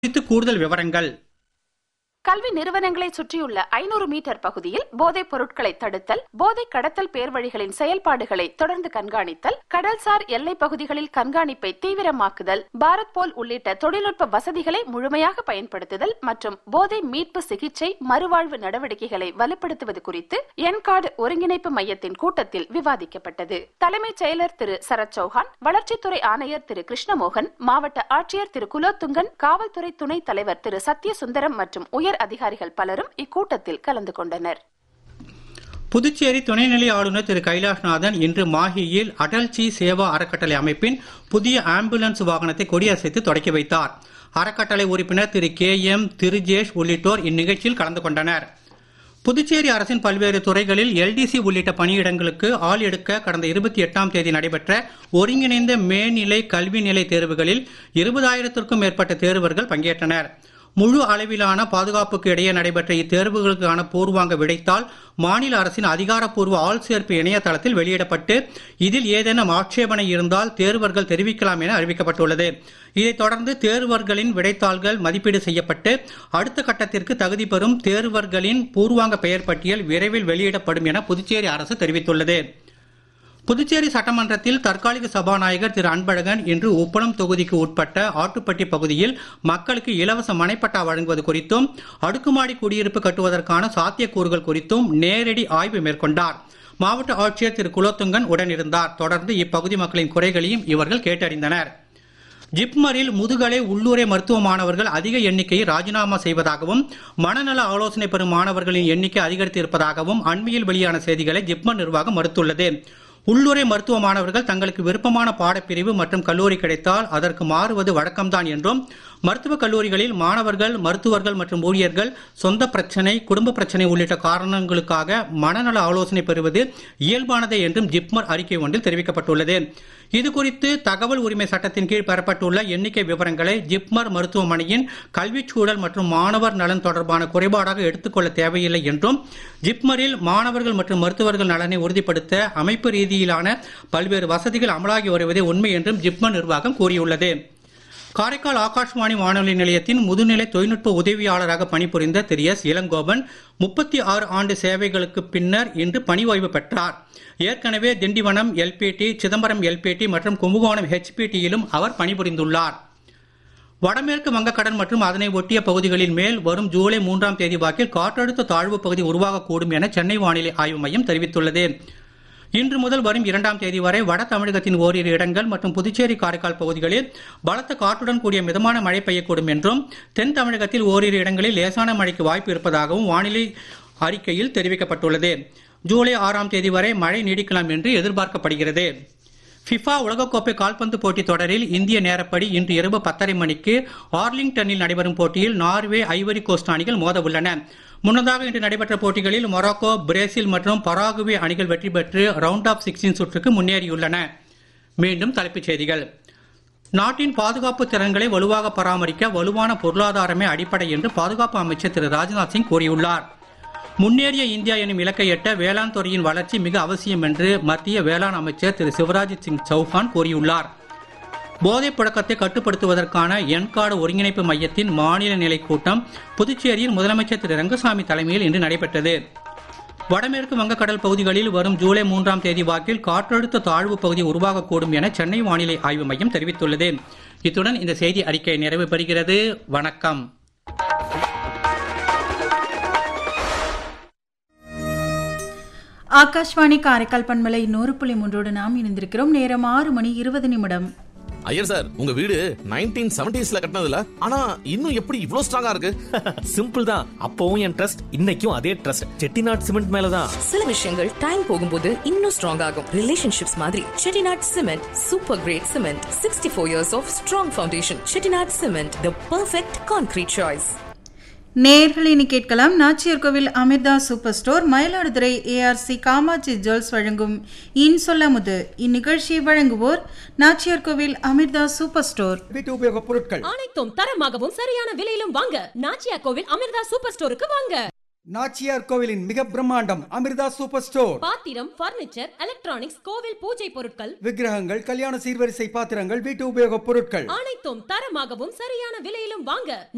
குறித்து கூடுதல் விவரங்கள் கல்வி நிறுவனங்களை சுற்றியுள்ள ஐநூறு மீட்டர் பகுதியில் போதைப் பொருட்களை தடுத்தல் போதை கடத்தல் பேர்வழிகளின் செயல்பாடுகளை தொடர்ந்து கண்காணித்தல் கடல்சார் எல்லைப் பகுதிகளில் கண்காணிப்பை தீவிரமாக்குதல் பாரத் போல் உள்ளிட்ட தொழில்நுட்ப வசதிகளை முழுமையாக பயன்படுத்துதல் மற்றும் போதை மீட்பு சிகிச்சை மறுவாழ்வு நடவடிக்கைகளை வலுப்படுத்துவது குறித்து என்கார்டு ஒருங்கிணைப்பு மையத்தின் கூட்டத்தில் விவாதிக்கப்பட்டது தலைமைச் செயலர் திரு சரத் சௌஹான் வளர்ச்சித்துறை ஆணையர் திரு கிருஷ்ணமோகன் மாவட்ட ஆட்சியர் திரு குலோத்துங்கன் காவல்துறை துணைத் தலைவர் திரு சத்யசுந்தரம் மற்றும் உயர் அதிகாரிகள் பலரும் இக்கூட்டத்தில் கலந்து கொண்டனர் புதுச்சேரி துணைநிலை ஆளுநர் திரு கைலாஷ்நாதன் இன்று மாஹியில் அடல்ஜி சேவா அறக்கட்டளை அமைப்பின் புதிய ஆம்புலன்ஸ் வாகனத்தை கொடியசைத்து தொடக்கி வைத்தார் அறக்கட்டளை உறுப்பினர் திரு கே எம் திருஜேஷ் உள்ளிட்டோர் இந்நிகழ்ச்சியில் கலந்து கொண்டனர் புதுச்சேரி அரசின் பல்வேறு துறைகளில் எல்டிசி உள்ளிட்ட பணியிடங்களுக்கு ஆள் எடுக்க கடந்த இருபத்தி எட்டாம் தேதி நடைபெற்ற ஒருங்கிணைந்த மேல்நிலை கல்வி நிலை தேர்வுகளில் இருபதாயிரத்திற்கும் மேற்பட்ட தேர்வர்கள் பங்கேற்றனர் முழு அளவிலான பாதுகாப்புக்கு இடையே நடைபெற்ற இத்தேர்வுகளுக்கான பூர்வாங்க விடைத்தாள் மாநில அரசின் அதிகாரப்பூர்வ ஆள் சேர்ப்பு இணையதளத்தில் வெளியிடப்பட்டு இதில் ஏதேனும் ஆட்சேபனை இருந்தால் தேர்வர்கள் தெரிவிக்கலாம் என அறிவிக்கப்பட்டுள்ளது இதைத் தொடர்ந்து தேர்வர்களின் விடைத்தாள்கள் மதிப்பீடு செய்யப்பட்டு அடுத்த கட்டத்திற்கு தகுதி பெறும் தேர்வர்களின் பூர்வாங்க பெயர் பட்டியல் விரைவில் வெளியிடப்படும் என புதுச்சேரி அரசு தெரிவித்துள்ளது புதுச்சேரி சட்டமன்றத்தில் தற்காலிக சபாநாயகர் திரு அன்பழகன் இன்று உப்பளம் தொகுதிக்கு உட்பட்ட ஆட்டுப்பட்டி பகுதியில் மக்களுக்கு இலவச மனைப்பட்டா வழங்குவது குறித்தும் அடுக்குமாடி குடியிருப்பு கட்டுவதற்கான சாத்தியக்கூறுகள் குறித்தும் நேரடி ஆய்வு மேற்கொண்டார் மாவட்ட ஆட்சியர் திரு குலோத்துங்கன் உடனிருந்தார் தொடர்ந்து இப்பகுதி மக்களின் குறைகளையும் இவர்கள் கேட்டறிந்தனர் ஜிப்மரில் முதுகலை உள்ளூரை மருத்துவ மாணவர்கள் அதிக எண்ணிக்கையை ராஜினாமா செய்வதாகவும் மனநல ஆலோசனை பெறும் மாணவர்களின் எண்ணிக்கை அதிகரித்து இருப்பதாகவும் அண்மையில் வெளியான செய்திகளை ஜிப்மர் நிர்வாகம் மறுத்துள்ளது உள்ளூரை மருத்துவ மாணவர்கள் தங்களுக்கு விருப்பமான பாடப்பிரிவு மற்றும் கல்லூரி கிடைத்தால் அதற்கு மாறுவது வழக்கம்தான் என்றும் மருத்துவக் கல்லூரிகளில் மாணவர்கள் மருத்துவர்கள் மற்றும் ஊழியர்கள் சொந்த பிரச்சனை குடும்ப பிரச்சனை உள்ளிட்ட காரணங்களுக்காக மனநல ஆலோசனை பெறுவது இயல்பானதே என்றும் ஜிப்மர் அறிக்கை ஒன்றில் தெரிவிக்கப்பட்டுள்ளது இது குறித்து தகவல் உரிமை சட்டத்தின் கீழ் பெறப்பட்டுள்ள எண்ணிக்கை விவரங்களை ஜிப்மர் மருத்துவமனையின் கல்விச் சூழல் மற்றும் மாணவர் நலன் தொடர்பான குறைபாடாக எடுத்துக்கொள்ள தேவையில்லை என்றும் ஜிப்மரில் மாணவர்கள் மற்றும் மருத்துவர்கள் நலனை உறுதிப்படுத்த அமைப்பு ரீதியிலான பல்வேறு வசதிகள் அமலாகி வருவதே உண்மை என்றும் ஜிப்மர் நிர்வாகம் கூறியுள்ளது காரைக்கால் ஆகாஷ்வாணி வானொலி நிலையத்தின் முதுநிலை தொழில்நுட்ப உதவியாளராக பணிபுரிந்த திரு எஸ் இளங்கோவன் முப்பத்தி ஆறு ஆண்டு சேவைகளுக்கு பின்னர் இன்று பணி ஓய்வு பெற்றார் ஏற்கனவே திண்டிவனம் எல்பிடி சிதம்பரம் எல்பிடி மற்றும் கும்பகோணம் ஹெச்பிடியிலும் அவர் பணிபுரிந்துள்ளார் வடமேற்கு வங்கக்கடல் மற்றும் அதனை ஒட்டிய பகுதிகளின் மேல் வரும் ஜூலை மூன்றாம் தேதி வாக்கில் காற்றழுத்த தாழ்வு பகுதி உருவாகக்கூடும் என சென்னை வானிலை ஆய்வு மையம் தெரிவித்துள்ளது இன்று முதல் வரும் இரண்டாம் தேதி வரை வட தமிழகத்தின் ஓரிரு இடங்கள் மற்றும் புதுச்சேரி காரைக்கால் பகுதிகளில் பலத்த காற்றுடன் கூடிய மிதமான மழை பெய்யக்கூடும் என்றும் தென் தமிழகத்தில் ஓரிரு இடங்களில் லேசான மழைக்கு வாய்ப்பு இருப்பதாகவும் வானிலை அறிக்கையில் தெரிவிக்கப்பட்டுள்ளது ஜூலை ஆறாம் தேதி வரை மழை நீடிக்கலாம் என்று எதிர்பார்க்கப்படுகிறது ஃபிஃபா உலகக்கோப்பை கால்பந்து போட்டித் தொடரில் இந்திய நேரப்படி இன்று இரவு பத்தரை மணிக்கு ஆர்லிங்டனில் நடைபெறும் போட்டியில் நார்வே ஐவரி கோஸ்ட் அணிகள் மோத உள்ளன முன்னதாக இன்று நடைபெற்ற போட்டிகளில் மொராக்கோ பிரேசில் மற்றும் பராகுவே அணிகள் வெற்றி பெற்று ரவுண்ட் ஆஃப் சிக்ஸ்டீன் சுற்றுக்கு முன்னேறியுள்ளன மீண்டும் தலைப்புச் செய்திகள் நாட்டின் பாதுகாப்பு திறன்களை வலுவாக பராமரிக்க வலுவான பொருளாதாரமே அடிப்படை என்று பாதுகாப்பு அமைச்சர் திரு ராஜ்நாத் சிங் கூறியுள்ளார் முன்னேறிய இந்தியா எனும் இலக்கை எட்ட வேளாண் துறையின் வளர்ச்சி மிக அவசியம் என்று மத்திய வேளாண் அமைச்சர் திரு சிவராஜ் சிங் சௌஹான் கூறியுள்ளார் போதைப் புழக்கத்தை கட்டுப்படுத்துவதற்கான என்காடு ஒருங்கிணைப்பு மையத்தின் மாநில நிலை கூட்டம் புதுச்சேரியில் முதலமைச்சர் திரு ரங்கசாமி தலைமையில் இன்று நடைபெற்றது வடமேற்கு வங்கக்கடல் பகுதிகளில் வரும் ஜூலை மூன்றாம் தேதி வாக்கில் காற்றழுத்த தாழ்வு பகுதி உருவாகக்கூடும் என சென்னை வானிலை ஆய்வு மையம் தெரிவித்துள்ளது இத்துடன் இந்த செய்தி அறிக்கை நிறைவு பெறுகிறது வணக்கம் ஆகாஷ்வாணி காரைக்கால் பண்பலை நூறு புள்ளி மூன்றோடு நாம் இணைந்திருக்கிறோம் நேரம் ஆறு மணி இருபது நிமிடம் ஐயர் சார் உங்க வீடு நைன்டீன் செவன்டிஸ்ல கட்டினதுல ஆனா இன்னும் எப்படி இவ்ளோ ஸ்ட்ராங்கா இருக்கு சிம்பிள் தான் அப்பவும் என் ட்ரஸ்ட் இன்னைக்கும் அதே ட்ரஸ்ட் செட்டிநாட் சிமெண்ட் மேலதான் சில விஷயங்கள் டைம் போகும்போது இன்னும் ஸ்ட்ராங் ஆகும் ரிலேஷன்ஷிப்ஸ் மாதிரி Chettinad cement super great cement sixty four years of strong foundation Chettinad cement the perfect concrete choice நேர்கள் இனி கேட்கலாம் Nachiyar Kovil Amirtha super store Mayiladuthurai ARC Kamatchi jewels வழங்கும் இன் சொல்லாமுது இந்நிகழ்ச்சியை வழங்குவோர் நாச்சியார் கோவில் அமிர்தா சூப்பர் ஸ்டோர் வீட்டு உபயோகப் பொருட்கள் அனைத்தும் தரமாகவும் சரியான விலையிலும் வாங்க நாச்சியா கோவில் அமிர்தா சூப்பர் ஸ்டோருக்கு வாங்க நாச்சியார் கோவிலின் மிக பிரம்மாண்டம் அமிர்தா சூப்பர் ஸ்டோர் பாத்திரம் பர்னிச்சர் எலக்ட்ரானிக்ஸ் கோவில் பூஜை பொருட்கள் விக்கிரகங்கள் கல்யாண சீர்வரிசை பாத்திரங்கள் வீட்டு உபயோகப் பொருட்கள் அனைத்தும் தரமாகவும் சரியான விலையிலும் வாங்க